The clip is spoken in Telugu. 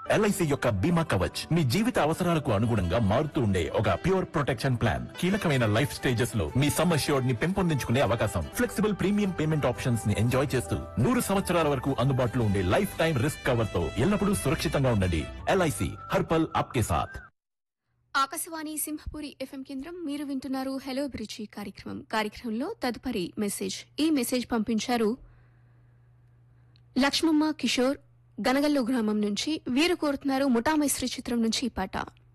ఎల్ఐసి యొక్క బీమా కవచ్ మీ జీవిత అవసరాలకు అనుగుణంగా మారుతూ ఉండే ఒక ప్యూర్ ప్రొటెక్షన్ ప్లాన్ కీలకమైన లైఫ్ స్టేజెస్ లో మీ సమ్ అష్యూర్డ్ ని పెంపొందించుకునే అవకాశం ఫ్లెక్సిబుల్ ప్రీమియం పేమెంట్ ఆప్షన్స్ ని ఎంజాయ్ చేస్తూ నూరు సంవత్సరాల వరకు అందుబాటులో ఉండే లైఫ్ టైం రిస్క్ కవర్ తో ఎల్లప్పుడూ సురక్షితంగా ఉండండి ఎల్ఐసి హర్పల్ ఆప్కే సాథ్ ఆకాశవాణి సింహపురి ఎఫ్ఎం కేంద్రం మీరు వింటున్నారు హలో బ్రిడ్జి కార్యక్రమం కార్యక్రమంలో తదుపరి మెసేజ్ ఈ మెసేజ్ పంపించారు లక్ష్మమ్మ కిషోర్ గనగల్లు గ్రామం నుంచి వీరు కోరుతున్నారు ముఠామైశ్రీ చిత్రం నుంచి ఈ పాట